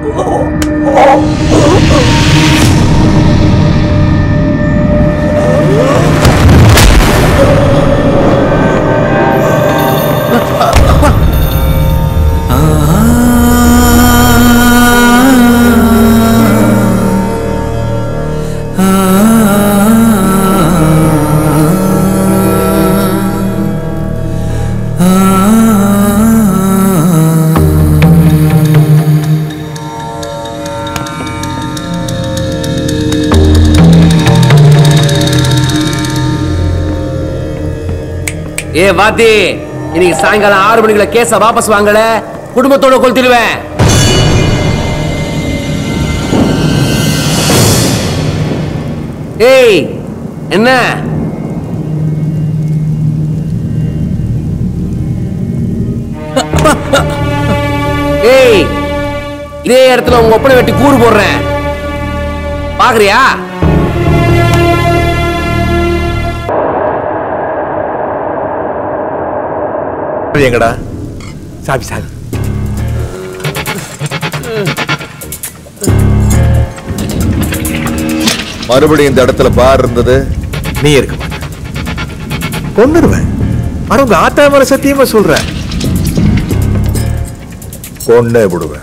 ஏ வாத்தி இன்னைக்கு சாயங்காலம் ஆறு மணிக்குள்ள கேஸ வாபஸ் வாங்கல குடும்பத்தோட கொளுத்திடுவேன் ஏய் என்ன ஏய் இதே இடத்துல உங்க ஒப்பனை வெட்டி கூறு போடுறேன் பாக்குறியா எங்கடா சாவி சாவி மறுபடியும் இந்த இடத்துல பார் இருந்தது நீ இருக்க மாட்ட கொன்னுருவேன் ஆனா உங்க ஆத்தா மேல சத்தியமா சொல்றேன் கொன்னே விடுவேன்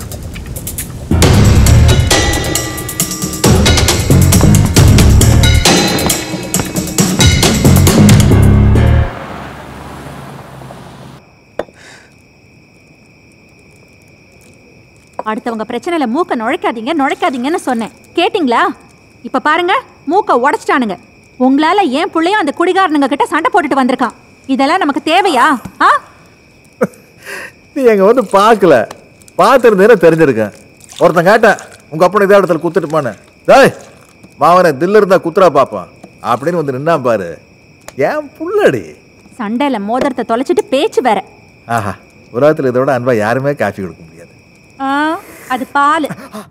அடுத்தவங்க பிரச்சனையில மூக்க நுழைக்காதீங்க நுழைக்காதீங்கன்னு சொன்னேன் கேட்டிங்களா இப்ப பாருங்க மூக்க உடைச்சிட்டானுங்க உங்களால ஏன் புள்ளையும் அந்த குடிகாரனுங்க கிட்ட சண்டை போட்டுட்டு வந்திருக்கான் இதெல்லாம் நமக்கு தேவையா ஆ நீ எங்க வந்து பார்க்கல பார்த்துருந்தேன்னு தெரிஞ்சிருக்கேன் ஒருத்தன் கேட்டேன் உங்க அப்பனை இதே இடத்துல குத்துட்டுப்பான்னு டேய் மாவனை தில்லு இருந்தா குத்துறா பாப்பான் அப்படின்னு வந்து நின்னா பாரு ஏன் புள்ளடி சண்டையில மோதிரத்தை தொலைச்சிட்டு பேச்சு வேற ஆஹா உலகத்தில் இதோட அன்பா யாருமே காஃபி கொடுக்க முடியாது ஆ, அது பால்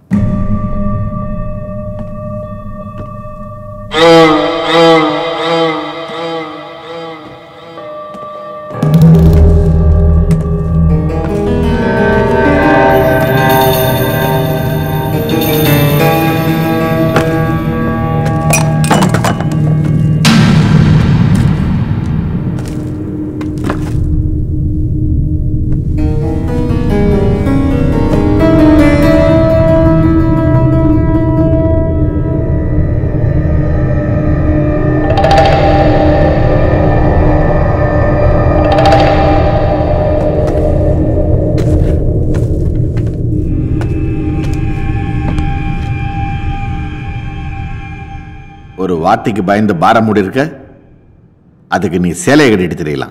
ஒரு வார்த்தைக்கு பயந்து பாரம் மூடி இருக்க அதுக்கு நீ சேலையை கட்டிட்டு தெரியலாம்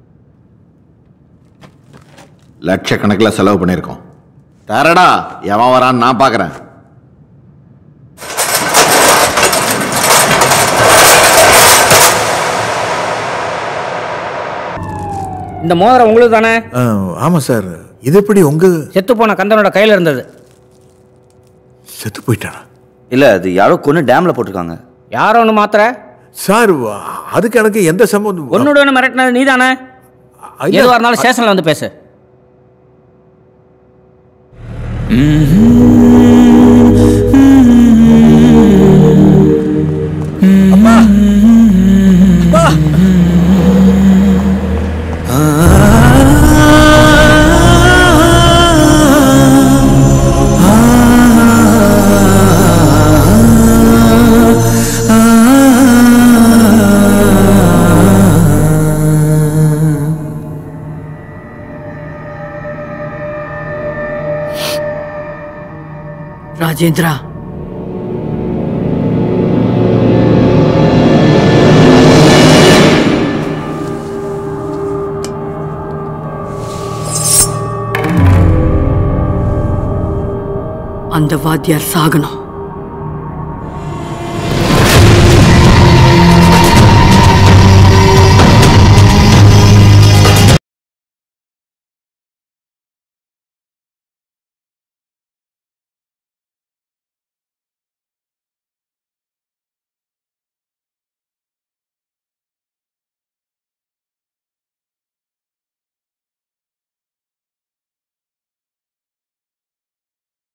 லட்சக்கணக்கில் செலவு பண்ணியிருக்கோம் தரடா எவன் வரான்னு நான் பார்க்குறேன் இந்த மோதிரம் உங்களுக்கு தானே ஆமா சார் இது எப்படி உங்க செத்து போன கந்தனோட கையில இருந்தது செத்து போயிட்டானா இல்ல அது யாரோ கொன்னு டேம்ல போட்டிருக்காங்க யாரோ ஒன்று மாத்திர சார் அதுக்கு எனக்கு எந்த சம்பந்தம் ஒன்னோட ஒன்று மிரட்டினது நீ தானே ஐயா, எதுவாக இருந்தாலும் ஸ்டேஷனில் வந்து பேசு ராஜேந்திரா அந்த வாத்தியார் சாகணும்